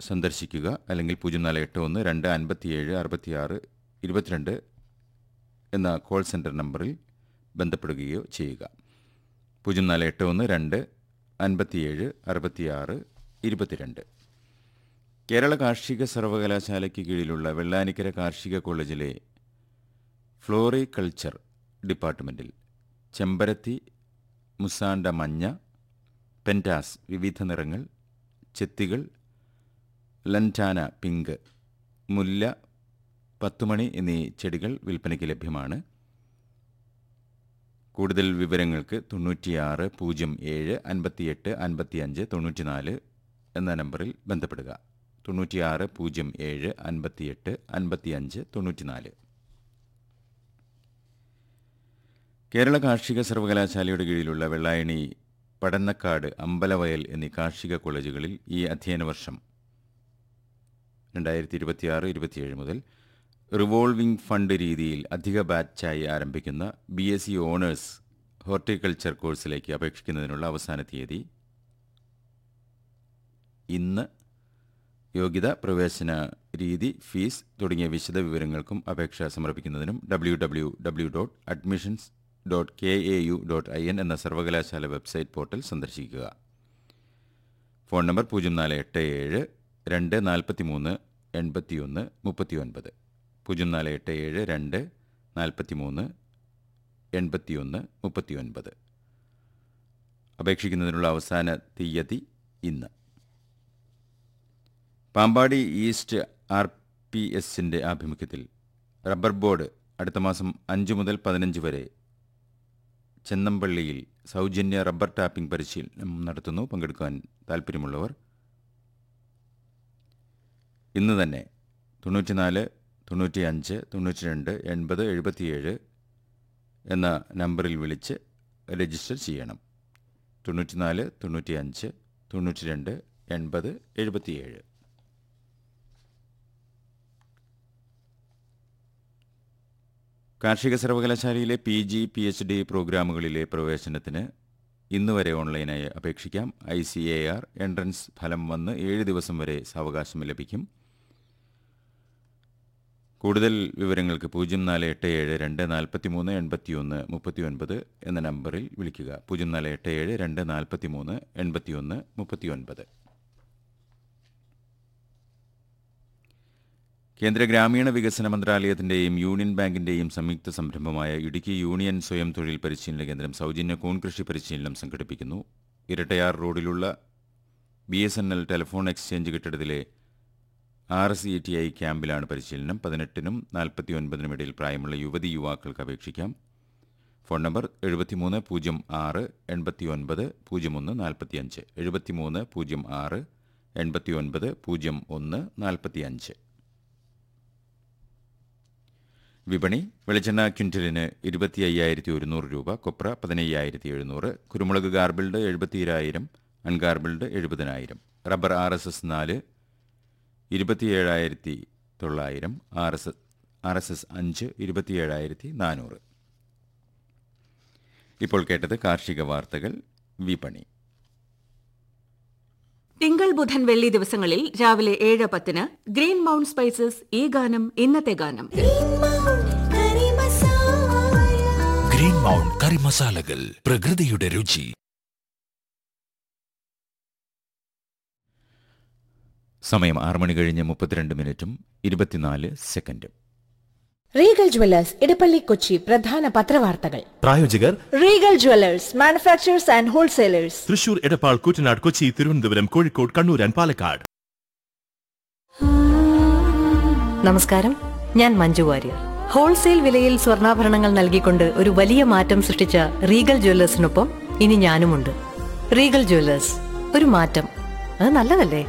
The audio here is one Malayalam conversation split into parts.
സന്ദർശിക്കുക അല്ലെങ്കിൽ പൂജ്യം നാല് എട്ട് ഒന്ന് രണ്ട് അൻപത്തിയേഴ് അറുപത്തിയാറ് ഇരുപത്തിരണ്ട് എന്ന കോൾ സെൻറ്റർ നമ്പറിൽ ബന്ധപ്പെടുകയോ ചെയ്യുക പൂജ്യം നാല് എട്ട് ഒന്ന് രണ്ട് അൻപത്തിയേഴ് അറുപത്തിയാറ് ഇരുപത്തിരണ്ട് കേരള കാർഷിക സർവകലാശാലയ്ക്ക് കീഴിലുള്ള വെള്ളാനിക്കര കാർഷിക കോളേജിലെ ഫ്ലോറികൾച്ചർ ഡിപ്പാർട്ട്മെൻറ്റിൽ ചെമ്പരത്തി മുസാണ്ട മഞ്ഞ പെൻറ്റാസ് വിവിധ നിറങ്ങൾ ചെത്തികൾ ലൻറ്റാന പിങ്ക് മുല്ല പത്തുമണി എന്നീ ചെടികൾ വിൽപ്പനയ്ക്ക് ലഭ്യമാണ് കൂടുതൽ വിവരങ്ങൾക്ക് തൊണ്ണൂറ്റിയാറ് പൂജ്യം ഏഴ് അൻപത്തിയെട്ട് അൻപത്തിയഞ്ച് തൊണ്ണൂറ്റിനാല് എന്ന നമ്പറിൽ ബന്ധപ്പെടുക തൊണ്ണൂറ്റിയാറ് പൂജ്യം ഏഴ് അൻപത്തിയെട്ട് അൻപത്തിയഞ്ച് തൊണ്ണൂറ്റിനാല് കേരള കാർഷിക സർവകലാശാലയുടെ കീഴിലുള്ള വെള്ളായണി പടന്നക്കാട് അമ്പലവയൽ എന്നീ കാർഷിക കോളേജുകളിൽ ഈ അധ്യയന വർഷം രണ്ടായിരത്തി ഇരുപത്തിയാറ് ഇരുപത്തിയേഴ് മുതൽ റിവോൾവിംഗ് ഫണ്ട് രീതിയിൽ അധിക ബാച്ചായി ആരംഭിക്കുന്ന B S C honours horticulture കോഴ്സിലേക്ക് അപേക്ഷിക്കുന്നതിനുള്ള അവസാന തീയതി ഇന്ന് യോഗ്യത പ്രവേശന രീതി ഫീസ് തുടങ്ങിയ വിശദ വിവരങ്ങൾക്കും അപേക്ഷ സമർപ്പിക്കുന്നതിനും W W W dot admissions dot K A U dot I N എന്ന സർവകലാശാല വെബ്സൈറ്റ് പോർട്ടൽ സന്ദർശിക്കുക ഫോൺ നമ്പർ പൂജ്യം നാല് എട്ട് ഏഴ് രണ്ട് നാൽപ്പത്തി മൂന്ന് എൺപത്തിയൊന്ന് മുപ്പത്തിയൊൻപത് പൂജ്യം നാല് എട്ട് ഏഴ് രണ്ട് നാൽപ്പത്തി മൂന്ന് എൺപത്തിയൊന്ന് മുപ്പത്തിയൊൻപത് അപേക്ഷിക്കുന്നതിനുള്ള അവസാന തീയതി ഇന്ന് പാമ്പാടി ഈസ്റ്റ് ആർ പി എസിൻ്റെ ആഭിമുഖ്യത്തിൽ റബ്ബർ ബോർഡ് അടുത്ത മാസം അഞ്ച് മുതൽ പതിനഞ്ച് വരെ ചെന്നമ്പള്ളിയിൽ സൗജന്യ റബ്ബർ ടാപ്പിംഗ് പരിശീലനം നടത്തുന്നു പങ്കെടുക്കാൻ താൽപ്പര്യമുള്ളവർ ഇന്ന് തന്നെ തൊണ്ണൂറ്റിനാല് തൊണ്ണൂറ്റിയഞ്ച് തൊണ്ണൂറ്റി രണ്ട് എൺപത് എഴുപത്തിയേഴ് എന്ന നമ്പറിൽ വിളിച്ച് രജിസ്റ്റർ ചെയ്യണം തൊണ്ണൂറ്റിനാല് തൊണ്ണൂറ്റിയഞ്ച് തൊണ്ണൂറ്റി രണ്ട് എൺപത് എഴുപത്തിയേഴ് കാർഷിക സർവകലാശാലയിലെ P G P H D പ്രോഗ്രാമുകളിലെ പ്രവേശനത്തിന് ഇന്ന് വരെ ഓൺലൈനായി അപേക്ഷിക്കാം I C A R entrance ഫലം വന്ന് ഏഴ് ദിവസം വരെ സാവകാശം ലഭിക്കും കൂടുതൽ വിവരങ്ങൾക്ക് പൂജ്യം നാല് എട്ട് ഏഴ് രണ്ട് നാൽപ്പത്തി മൂന്ന് എൺപത്തി ഒന്ന് മുപ്പത്തി ഒൻപത് എന്ന നമ്പറിൽ വിളിക്കുക പൂജ്യം നാല് എട്ട് ഏഴ് രണ്ട് നാൽപ്പത്തി മൂന്ന് എൺപത്തി ഒന്ന് മുപ്പത്തി ഒൻപത് കേന്ദ്ര ഗ്രാമീണ വികസന മന്ത്രാലയത്തിന്റെയും യൂണിയൻ ബാങ്കിന്റെയും സംയുക്ത സംരംഭമായ ഇടുക്കി യൂണിയൻ സ്വയം തൊഴിൽ പരിശീലന കേന്ദ്രം സൗജന്യ കൂൺ കൃഷി പരിശീലനം സംഘടിപ്പിക്കുന്നു ഇരട്ടയാർ റോഡിലുള്ള B S N L telephone exchange കെട്ടിടത്തിലെ R S E T I ക്യാമ്പിലാണ് പരിശീലനം പതിനെട്ടിനും നാൽപ്പത്തി ഒൻപതിനും ഇടയിൽ പ്രായമുള്ള യുവതി യുവാക്കൾക്ക് അപേക്ഷിക്കാം ഫോൺ നമ്പർ എഴുപത്തിമൂന്ന് പൂജ്യം ആറ് എൺപത്തി ഒൻപത് പൂജ്യം ഒന്ന് നാൽപ്പത്തിയഞ്ച് എഴുപത്തിമൂന്ന് പൂജ്യം ആറ് എൺപത്തി ഒൻപത് പൂജ്യം ഒന്ന് നാൽപ്പത്തിയഞ്ച് വിപണി വെളിച്ചെണ്ണ ക്വിൻ്റലിന് ഇരുപത്തി അയ്യായിരത്തി ഒരുന്നൂറ് രൂപ കൊപ്ര പതിനയ്യായിരത്തി എഴുന്നൂറ് കുരുമുളക് ഗാർബിൾഡ് എഴുപത്തിരായിരം അൺഗാർബിൾഡ് എഴുപതിനായിരം റബ്ബർ ആർ എസ് എസ് നാല് ഇരുപത്തിയേഴായിരത്തി തൊള്ളായിരം R S R S S അഞ്ച് ഇരുപത്തിയേഴായിരത്തി നാനൂറ് ഇപ്പോൾ കേട്ടത് കാർഷിക വാർത്തകൾ വിപണി തിങ്കൾ ബുധൻ വെള്ളി ദിവസങ്ങളിൽ രാവിലെ ഏഴ് പത്തിന് ഗ്രീൻ മൗണ്ട് സ്പൈസസ് ഈ ഗാനം ഇന്നത്തെ ഗാനം ഗ്രീൻ മൗണ്ട് കറി മസാലകൾ പ്രകൃതിയുടെ രുചി സമയം ആറ് മണി കഴിഞ്ഞ് മുപ്പത്തിരണ്ട് മിനിറ്റും ഇരുപത്തിനാല് സെക്കൻഡും റീഗൽ ജ്വല്ലേഴ്സ് ഇടപ്പള്ളി കൊച്ചി പ്രധാന പത്രവാർത്തകൾ പ്രായോജകർ Regal jewellers manufacturers and wholesalers Thrissur Edappal Koottanad Kochi Thiruvananthapuram Kozhikode Kannur and Palakkad നമസ്കാരം ഞാൻ മഞ്ജു വാര്യർ ഹോൾസെയിൽ വിലയിൽ സ്വർണ്ണാഭരണങ്ങൾ നൽകിക്കൊണ്ട് ഒരു വലിയ മാറ്റം സൃഷ്ടിച്ച റീഗൽ ജ്വല്ലേഴ്സിനൊപ്പം ഇനി ഞാനുമുണ്ട് റീഗൽ ജ്വല്ലേഴ്സ് ഒരു മാറ്റം അത് നല്ലതല്ലേ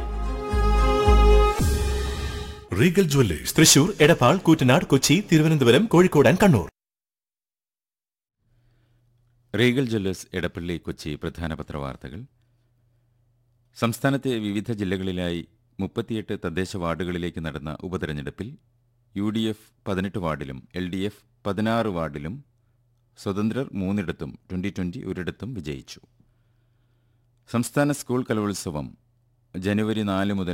Regal jewellers Thrissur Edappal Koottanad Kochi Thiruvananthapuram Kozhikode and Kannur Regal jewellers Edappally Kochi പ്രധാന പത്രവാർത്തകൾ സംസ്ഥാനത്തെ വിവിധ ജില്ലകളിലായി മുപ്പത്തിയെട്ട് തദ്ദേശ വാർഡുകളിലേക്ക് നടന്ന ഉപതെരഞ്ഞെടുപ്പിൽ യു ഡി എഫ് പതിനെട്ട് വാർഡിലും എൽ ഡി എഫ് പതിനാറ് വാർഡിലും സ്വതന്ത്രർ മൂന്നിടത്തും ട്വൻ്റി ട്വൻ്റി ഒരിടത്തും വിജയിച്ചു സംസ്ഥാന സ്കൂൾ കലോത്സവം ജനുവരി നാല് മുതൽ